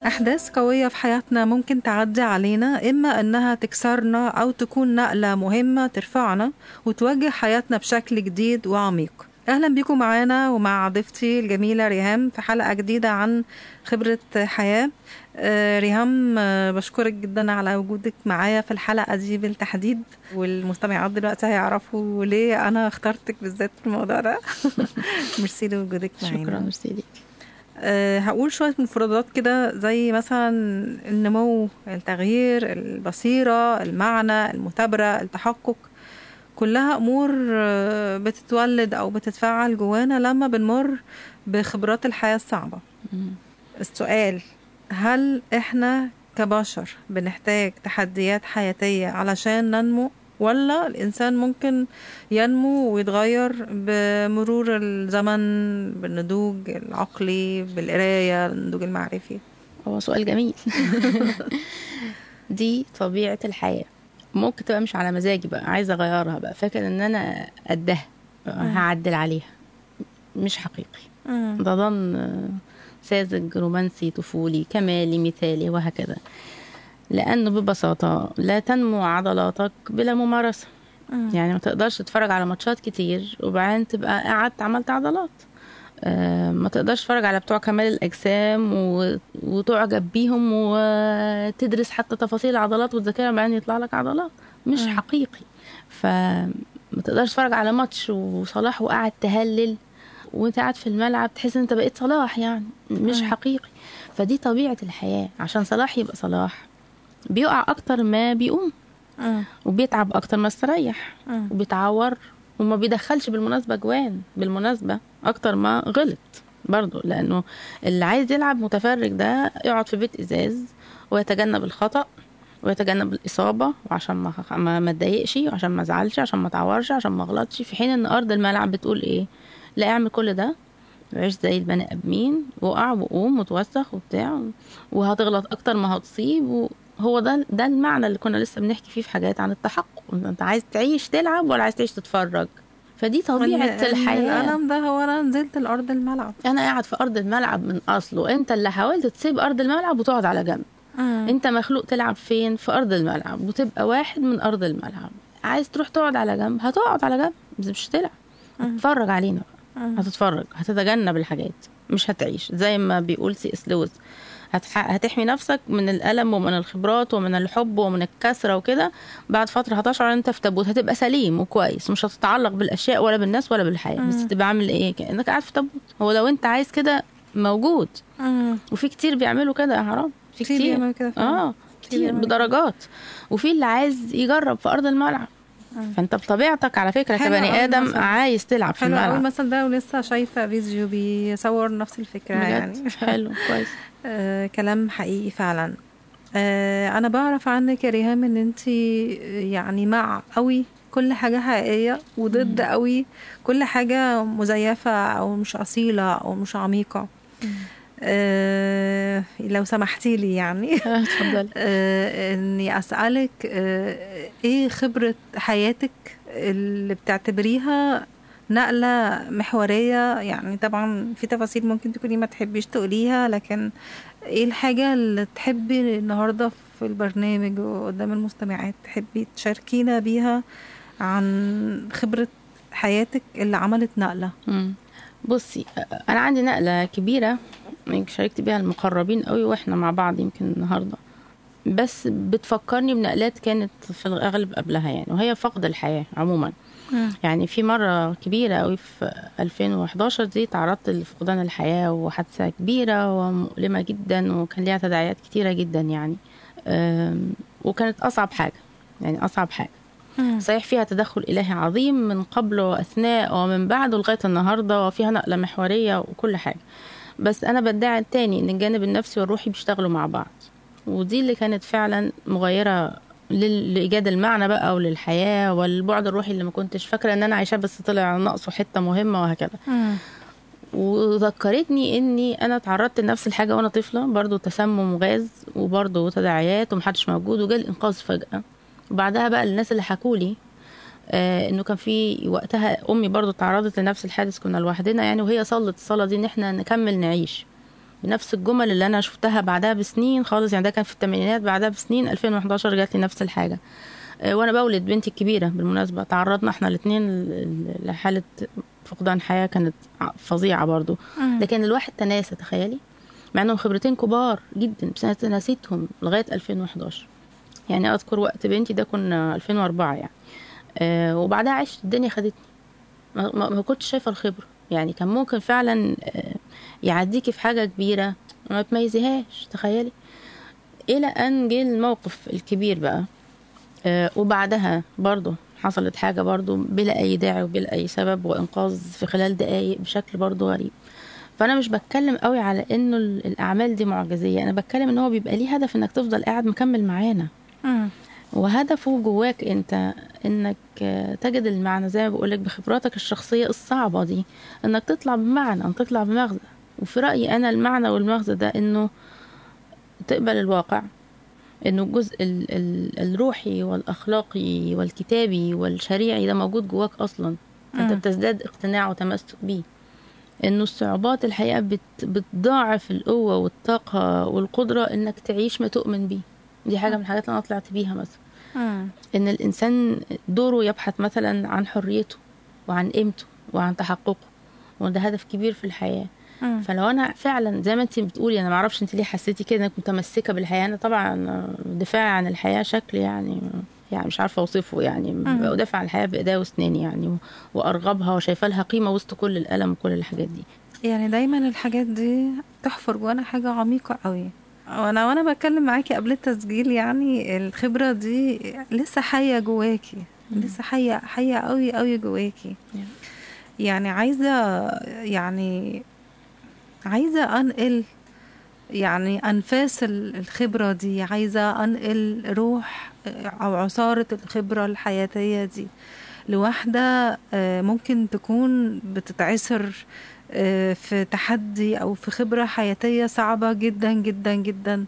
أحداث قوية في حياتنا ممكن تعدي علينا إما إنها تكسرنا أو تكون نقلة مهمة ترفعنا وتوجه حياتنا بشكل جديد وعميق أهلا بيكم معانا ومع ضيفتي الجميلة ريهام في حلقة جديدة عن خبرة حياة آه، ريهام آه، بشكرك جدا على وجودك معايا في الحلقة دي بالتحديد والمستمعات دلوقتي هيعرفوا ليه أنا اخترتك بالذات في الموضوع ده ميرسي لوجودك معانا شكرا ميرسي ليك أه هقول شوية مفردات كده زي مثلا النمو التغيير البصيرة المعنى المثابرة التحقق كلها أمور آه، بتتولد أو بتتفعل جوانا لما بنمر بخبرات الحياة الصعبة مم. السؤال هل إحنا كبشر بنحتاج تحديات حياتية علشان ننمو ولا الإنسان ممكن ينمو ويتغير بمرور الزمن بالنضوج العقلي بالقراية النضوج المعرفي هو سؤال جميل دي طبيعة الحياة ممكن تبقى مش على مزاجي بقى عايزة أغيرها بقى فاكر إن أنا قدها هعدل عليها مش حقيقي ده ظن آه، ساذج رومانسي طفولي كمالي مثالي وهكذا لأنه ببساطة لا تنمو عضلاتك بلا ممارسة يعني ما تقدرش تتفرج على ماتشات كتير وبعدين تبقى قعدت عملت عضلات آه، ما تقدرش تتفرج على بتوع كمال الأجسام و... وتعجب بيهم وتدرس حتى تفاصيل العضلات وتذاكرها بعدين يطلع لك عضلات مش مم. حقيقي فما تقدرش تتفرج على ماتش وصلاح وقاعد تهلل وانت قاعد في الملعب تحس ان انت بقيت صلاح يعني مش مم. حقيقي فدي طبيعة الحياة عشان صلاح يبقى صلاح بيقع أكتر ما بيقوم وبيتعب أكتر ما استريح وبيتعور وما بيدخلش بالمناسبة جوان بالمناسبة أكتر ما غلط برضو لأنه اللي عايز يلعب متفرج ده يقعد في بيت إزاز ويتجنب الخطأ ويتجنب الإصابة وعشان ما ما ما اتضايقش وعشان ما ازعلش عشان ما اتعورش عشان ما اغلطش في حين ان أرض الملعب بتقول إيه لا اعمل كل ده وعيش زي البني آدمين وقع وقوم وتوسخ وبتاع وهتغلط أكتر ما هتصيب وهو ده ده المعنى اللي كنا لسه بنحكي فيه في حاجات عن التحقق انت عايز تعيش تلعب ولا عايز تعيش تتفرج فدي طبيعة الحياة الألم ده هو أنا نزلت الأرض الملعب انا قاعد في ارض الملعب من اصله انت اللي حاولت تسيب ارض الملعب وتقعد على جنب انت مخلوق تلعب فين في ارض الملعب وتبقى واحد من ارض الملعب عايز تروح تقعد على جنب هتقعد على جنب بس مش تلعب هتتفرج علينا بقى. هتتفرج هتتجنب الحاجات مش هتعيش زي ما بيقول سي اس لويس هتح... هتحمي نفسك من الألم ومن الخبرات ومن الحب ومن الكسرة وكده بعد فترة هتشعر ان انت في تابوت هتبقى سليم وكويس مش هتتعلق بالأشياء ولا بالناس ولا بالحياة بس تبقى عامل ايه كأنك قاعد في تابوت هو لو انت عايز كده موجود وفي كتير بيعملوا كده يا حرام في كتير كتير بيعملوا كده فعلا. اه كتير بيعملوا كده. بدرجات وفي اللي عايز يجرب في أرض الملعب فانت بطبيعتك على فكرة حلو كبني أوي آدم المثل. عايز تلعب في حلو قوي الملعب المثل ده ولسه شايفة فيديو بيصور نفس الفكرة يعني بجد حلو كويس آه، كلام حقيقي فعلا آه، انا بعرف عنك يا ريهام ان انت يعني مع قوي كل حاجة حقيقية وضد قوي كل حاجة مزيفة او مش اصيلة او مش عميقة آه، لو سمحتي لي يعني اتفضلي آه، اني اسالك آه، ايه خبره حياتك اللي بتعتبريها نقله محوريه يعني طبعا في تفاصيل ممكن تكوني ما تحبيش تقوليها لكن ايه الحاجه اللي تحبي النهارده في البرنامج وقدام المستمعات تحبي تشاركينا بيها عن خبره حياتك اللي عملت نقله مم. بصي انا عندي نقله كبيره يمكن شاركت بيها المقربين قوي واحنا مع بعض يمكن النهارده بس بتفكرني بنقلات كانت في الأغلب قبلها يعني وهي فقد الحياة عموما يعني في مرة كبيرة قوي في 2011 دي تعرضت لفقدان الحياة وحادثة كبيرة ومؤلمة جدا وكان ليها تداعيات كتيرة جدا يعني أم، وكانت أصعب حاجة يعني أصعب حاجة صحيح فيها تدخل إلهي عظيم من قبل وأثناء ومن بعد لغاية النهاردة وفيها نقلة محورية وكل حاجة بس أنا بدعي تاني إن الجانب النفسي والروحي بيشتغلوا مع بعض ودي اللي كانت فعلا مغيرة لل- لإيجاد المعنى بقى وللحياة والبعد الروحي اللي ما كنتش فاكرة إن أنا عايشاه بس طلع ناقصه حتة مهمة وهكذا وذكرتني اني انا تعرضت لنفس الحاجه وانا طفله برضو تسمم غاز وبرضو تداعيات ومحدش موجود وجالي الانقاذ فجاه وبعدها بقى الناس اللي حكوا لي آه انه كان في وقتها امي برضو تعرضت لنفس الحادث كنا لوحدنا يعني وهي صلت الصلاه دي ان احنا نكمل نعيش بنفس الجمل اللي انا شفتها بعدها بسنين خالص يعني ده كان في الثمانينات بعدها بسنين 2011 جات لي نفس الحاجه آه، وانا بولد بنتي الكبيره بالمناسبه تعرضنا احنا الاثنين لحاله فقدان حياه كانت فظيعه برضو لكن الواحد تناسى تخيلي مع انهم خبرتين كبار جدا بس انا تناسيتهم لغايه 2011 يعني اذكر وقت بنتي ده كنا 2004 يعني آه وبعدها عشت الدنيا خدتني ما, ما ما كنتش شايفه الخبره يعني كان ممكن فعلا آه يعديكي في حاجه كبيره ما تميزيهاش تخيلي الى ان جه الموقف الكبير بقى آه وبعدها برضه حصلت حاجه برضه بلا اي داعي وبلا اي سبب وانقاذ في خلال دقايق بشكل برضه غريب فانا مش بتكلم قوي على انه ال- الاعمال دي معجزيه انا بتكلم ان هو بيبقى ليه هدف انك تفضل قاعد مكمل معانا مم. وهدفه جواك انت انك آه، تجد المعنى زي ما بقولك بخبراتك الشخصيه الصعبه دي انك تطلع بمعنى ان تطلع بمغزى وفي رايي انا المعنى والمغزى ده انه تقبل الواقع انه الجزء ال- ال- الروحي والاخلاقي والكتابي والشريعي ده موجود جواك اصلا انت مم. بتزداد اقتناع وتمسك بيه انه الصعوبات الحقيقه بت بتضاعف القوه والطاقه والقدره انك تعيش ما تؤمن بيه دي حاجه من الحاجات اللي انا طلعت بيها مثلا مم. ان الانسان دوره يبحث مثلا عن حريته وعن قيمته وعن تحققه وده هدف كبير في الحياه مم. فلو انا فعلا زي ما انت بتقولي انا ما اعرفش انت ليه حسيتي كده انك متمسكه بالحياه انا طبعا دفاعي عن الحياه شكل يعني يعني مش عارفه اوصفه يعني مم. بدافع عن الحياه بايديا واسناني يعني و- وارغبها وشايفه لها قيمه وسط كل الالم وكل الحاجات دي يعني دايما الحاجات دي تحفر جوانا حاجة عميقة قوي وانا وانا بتكلم معاكي قبل التسجيل يعني الخبرة دي لسه حية جواكي لسه حية حية قوي قوي جواكي يعني عايزة يعني عايزة انقل يعني انفاس ال- الخبرة دي عايزة انقل روح او عصارة الخبرة الحياتية دي لواحدة آه، ممكن تكون بتتعسر آه، في تحدي او في خبرة حياتية صعبة جدا جدا جدا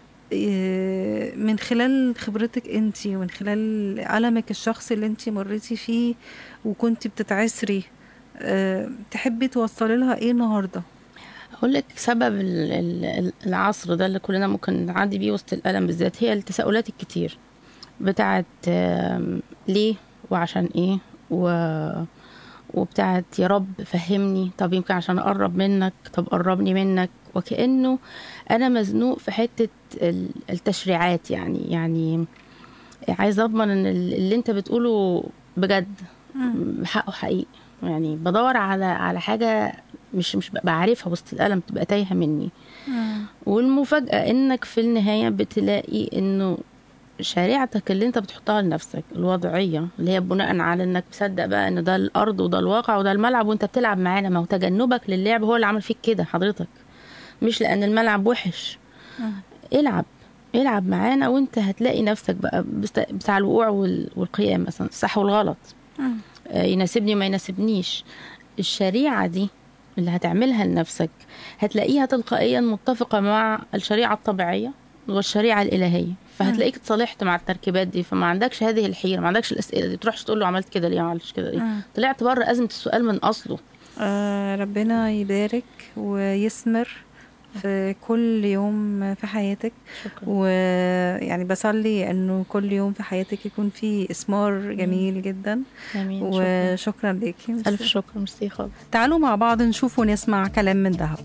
آه، من خلال خبرتك انتي ومن خلال ألمك الشخصي اللي انتي مريتي فيه وكنتي بتتعسري آه، تحبي توصلي لها ايه النهارده اقول لك سبب ال- ال- العصر ده اللي كلنا ممكن نعدي بيه وسط الالم بالذات هي التساؤلات الكتير بتاعت آم، ليه وعشان ايه و وبتاعت يا رب فهمني طب يمكن عشان اقرب منك طب قربني منك وكانه انا مزنوق في حته ال- التشريعات يعني يعني عايزه اضمن ان ال- اللي انت بتقوله بجد حقه حقيقي يعني بدور على على حاجه مش مش ببقى عارفها وسط الالم بتبقى تايهه مني والمفاجاه انك في النهايه بتلاقي انه شريعتك اللي انت بتحطها لنفسك الوضعيه اللي هي بناء على انك مصدق بقى ان ده الارض وده الواقع وده الملعب وانت بتلعب معانا ما هو تجنبك للعب هو اللي عمل فيك كده حضرتك مش لان الملعب وحش العب العب معانا وانت هتلاقي نفسك بقى بست- بتاع الوقوع وال- والقيام مثلا الصح والغلط آه، يناسبني وما يناسبنيش الشريعة دي اللي هتعملها لنفسك هتلاقيها تلقائيا متفقة مع الشريعة الطبيعية والشريعة الإلهية فهتلاقيك اتصالحت مع التركيبات دي فما عندكش هذه الحيرة ما عندكش الأسئلة دي تروحش تقول له عملت كده ليه ما عملتش كده ليه مم. طلعت بره أزمة السؤال من أصله آه ربنا يبارك ويثمر في كل يوم في حياتك شكرا ويعني بصلي انه كل يوم في حياتك يكون في اسمار جميل جدا آمين شكرا وشكرا ليكي ألف شكر ميرسي خالص تعالوا مع بعض نشوف ونسمع كلام من ذهب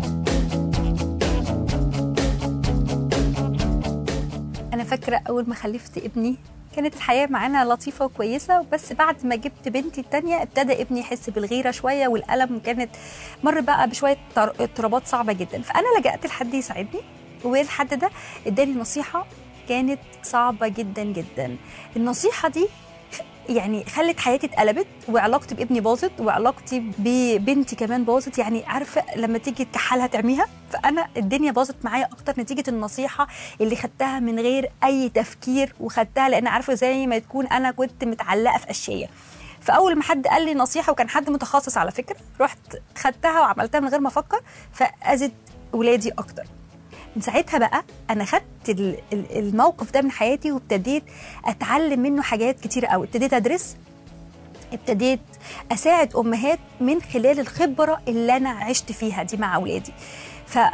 انا فاكره اول ما خلفت ابني كانت الحياه معانا لطيفه وكويسه بس بعد ما جبت بنتي التانية ابتدى ابني يحس بالغيره شويه والالم كانت مر بقى بشويه طر- اضطرابات صعبه جدا فانا لجأت لحد يساعدني والحد ده اداني نصيحه كانت صعبه جدا جدا النصيحه دي يعني خلت حياتي اتقلبت وعلاقتي بابني باظت وعلاقتي ببنتي كمان باظت يعني عارفه لما تيجي تكحلها تعميها فانا الدنيا باظت معايا اكتر نتيجه النصيحه اللي خدتها من غير اي تفكير وخدتها لان عارفه زي ما تكون انا كنت متعلقه في اشياء فاول ما حد قال لي نصيحه وكان حد متخصص على فكره رحت خدتها وعملتها من غير ما افكر فاذت ولادي اكتر من ساعتها بقى انا خدت ال- ال- الموقف ده من حياتي وابتديت اتعلم منه حاجات كتير قوي ابتديت ادرس ابتديت اساعد امهات من خلال الخبره اللي انا عشت فيها دي مع اولادي ف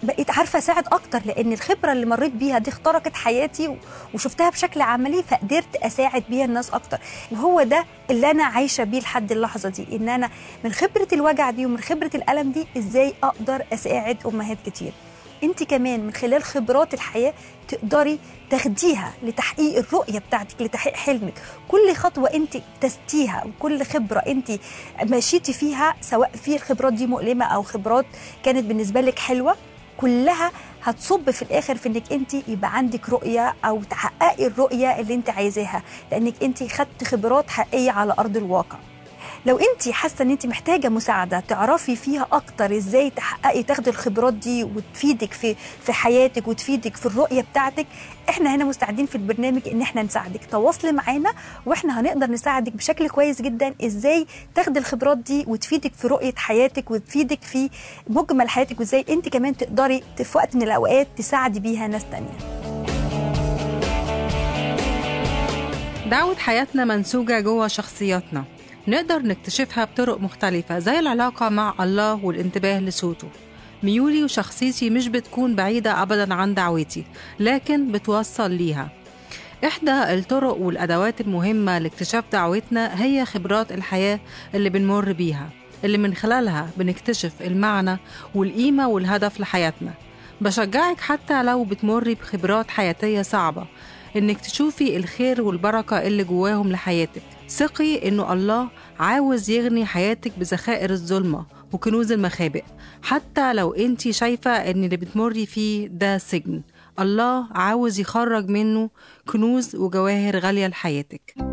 بقيت عارفه اساعد اكتر لان الخبره اللي مريت بيها دي اخترقت حياتي و- وشفتها بشكل عملي فقدرت اساعد بيها الناس اكتر وهو ده اللي انا عايشه بيه لحد اللحظه دي ان انا من خبره الوجع دي ومن خبره الالم دي ازاي اقدر اساعد امهات كتير انت كمان من خلال خبرات الحياه تقدري تاخديها لتحقيق الرؤيه بتاعتك لتحقيق حلمك كل خطوه انت تستيها وكل خبره انت مشيتي فيها سواء في الخبرات دي مؤلمه او خبرات كانت بالنسبه لك حلوه كلها هتصب في الاخر في انك انت يبقى عندك رؤيه او تحققي الرؤيه اللي انت عايزاها لانك انت خدت خبرات حقيقيه على ارض الواقع لو انت حاسه ان انت محتاجه مساعده تعرفي فيها اكتر ازاي تحققي تاخدي الخبرات دي وتفيدك في في حياتك وتفيدك في الرؤيه بتاعتك احنا هنا مستعدين في البرنامج ان احنا نساعدك تواصلي معانا واحنا هنقدر نساعدك بشكل كويس جدا ازاي تاخدي الخبرات دي وتفيدك في رؤيه حياتك وتفيدك في مجمل حياتك وازاي انت كمان تقدري في وقت من الاوقات تساعدي بيها ناس تانية دعوة حياتنا منسوجة جوه شخصياتنا نقدر نكتشفها بطرق مختلفة زي العلاقة مع الله والانتباه لصوته ميولي وشخصيتي مش بتكون بعيدة أبدا عن دعوتي لكن بتوصل ليها إحدى الطرق والأدوات المهمة لاكتشاف دعوتنا هي خبرات الحياة اللي بنمر بيها اللي من خلالها بنكتشف المعنى والقيمة والهدف لحياتنا بشجعك حتى لو بتمري بخبرات حياتية صعبة إنك تشوفي الخير والبركة اللي جواهم لحياتك ثقي إنه الله عاوز يغني حياتك بذخائر الظلمة وكنوز المخابئ حتى لو انت شايفة ان اللي بتمري فيه ده سجن الله عاوز يخرج منه كنوز وجواهر غالية لحياتك